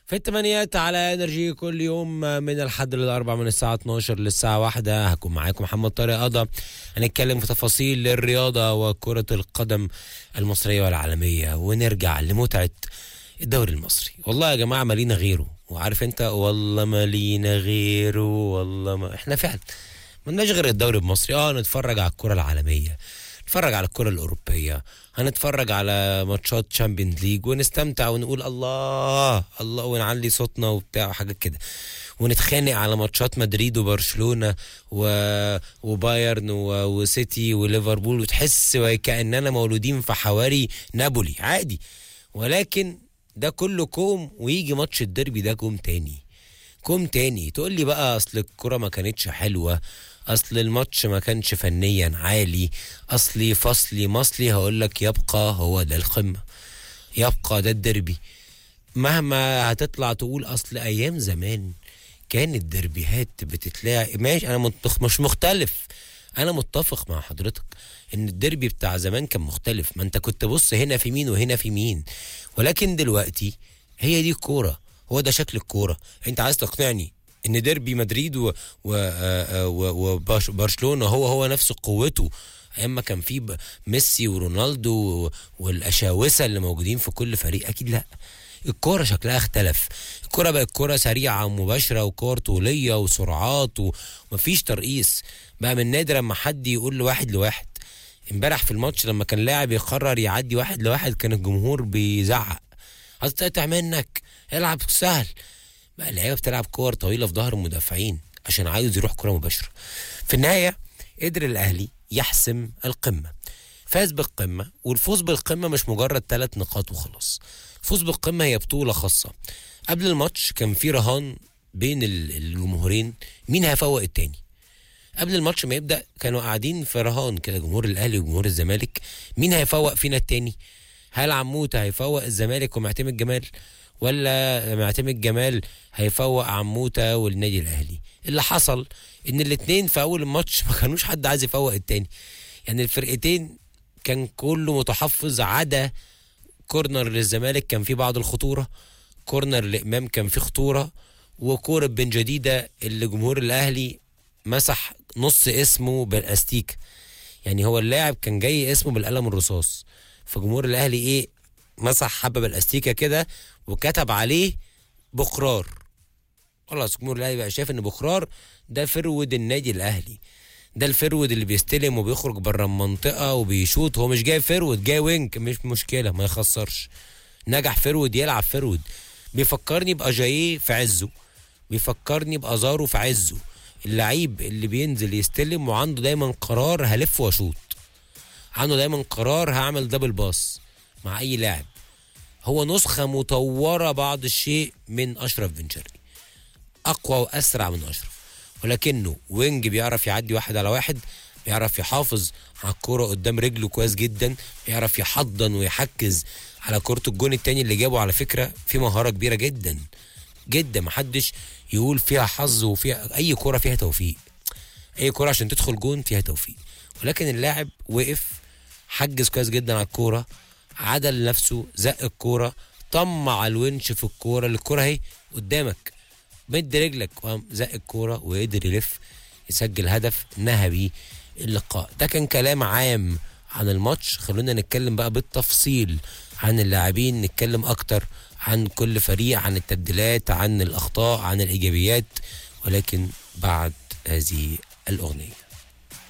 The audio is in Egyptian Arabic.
في الثمانيات على انرجي كل يوم من الحد للاربع من الساعه 12 للساعه واحدة هكون معاكم محمد طارق قضا هنتكلم في تفاصيل الرياضه وكره القدم المصريه والعالميه ونرجع لمتعه الدوري المصري والله يا جماعه مالينا غيره وعارف انت والله مالينا غيره والله ما احنا فعلا ملناش غير الدوري المصري اه نتفرج على الكره العالميه نتفرج على الكره الاوروبيه هنتفرج على ماتشات تشامبيونز ليج ونستمتع ونقول الله الله ونعلي صوتنا وبتاع وحاجات كده ونتخانق على ماتشات مدريد وبرشلونه و... وبايرن و... وسيتي وليفربول وتحس كاننا مولودين في حواري نابولي عادي ولكن ده كله كوم ويجي ماتش الديربي ده كوم تاني كوم تاني تقول لي بقى اصل الكرة ما كانتش حلوة اصل الماتش ما كانش فنيا عالي اصلي فصلي مصلي هقول لك يبقى هو ده القمة يبقى ده الديربي مهما هتطلع تقول اصل ايام زمان كانت ديربيهات بتتلاعب ماشي انا متخ... مش مختلف انا متفق مع حضرتك ان الديربي بتاع زمان كان مختلف ما انت كنت بص هنا في مين وهنا في مين ولكن دلوقتي هي دي الكوره هو ده شكل الكوره انت عايز تقنعني ان ديربي مدريد و... و... آه، و... وبرشلونه هو هو نفس قوته ايام ما كان في ب- ميسي ورونالدو والاشاوسه اللي موجودين في كل فريق اكيد لا الكوره شكلها اختلف الكوره بقت كوره سريعه ومباشره وكور طوليه وسرعات ومفيش ترقيص بقى من نادر اما حد يقول لواحد لواحد امبارح في الماتش لما كان لاعب يقرر يعدي واحد لواحد كان الجمهور بيزعق هتتقطع منك العب سهل بقى اللعيبه بتلعب كور طويله في ظهر المدافعين عشان عايز يروح كره مباشره في النهايه قدر الاهلي يحسم القمه فاز بالقمه والفوز بالقمه مش مجرد ثلاث نقاط وخلاص الفوز بالقمه هي بطوله خاصه قبل الماتش كان في رهان بين ال- الجمهورين مين هيفوق التاني قبل الماتش ما يبدا كانوا قاعدين في رهان كده جمهور الاهلي وجمهور الزمالك مين هيفوق فينا التاني هل عموته هيفوق الزمالك ومعتمد جمال ولا معتمد جمال هيفوق عموته والنادي الاهلي اللي حصل ان الاتنين في اول الماتش ما كانوش حد عايز يفوق التاني يعني الفرقتين كان كله متحفظ عدا كورنر للزمالك كان فيه بعض الخطوره كورنر لامام كان فيه خطوره وكوره بن جديده اللي جمهور الاهلي مسح نص اسمه بالاستيك يعني هو اللاعب كان جاي اسمه بالقلم الرصاص فجمهور الاهلي ايه مسح حبه بالاستيكه كده وكتب عليه بقرار خلاص جمهور الاهلي بقى شايف ان بقرار ده فرود النادي الاهلي ده الفرود اللي بيستلم وبيخرج بره المنطقه وبيشوط هو مش جاي فرود جاي وينج مش مشكله ما يخسرش نجح فرود يلعب فرود بيفكرني باجاييه في عزه بيفكرني بازارو في عزه اللعيب اللي بينزل يستلم وعنده دايما قرار هلف واشوط عنده دايما قرار هعمل دبل باص مع اي لاعب هو نسخه مطوره بعض الشيء من اشرف بن شرقي اقوى واسرع من اشرف ولكنه وينج بيعرف يعدي واحد على واحد بيعرف يحافظ على الكوره قدام رجله كويس جدا بيعرف يحضن ويحكز على كرة الجون التاني اللي جابه على فكرة في مهارة كبيرة جدا جدا محدش يقول فيها حظ وفيها أي كرة فيها توفيق أي كرة عشان تدخل جون فيها توفيق ولكن اللاعب وقف حجز كويس جدا على الكورة عدل نفسه زق الكورة طمع الونش في الكورة اللي الكورة اهي قدامك مد رجلك وقام زق الكورة وقدر يلف يسجل هدف نهى بيه اللقاء ده كان كلام عام عن الماتش خلونا نتكلم بقى بالتفصيل عن اللاعبين نتكلم اكتر عن كل فريق عن التبديلات عن الاخطاء عن الايجابيات ولكن بعد هذه الاغنيه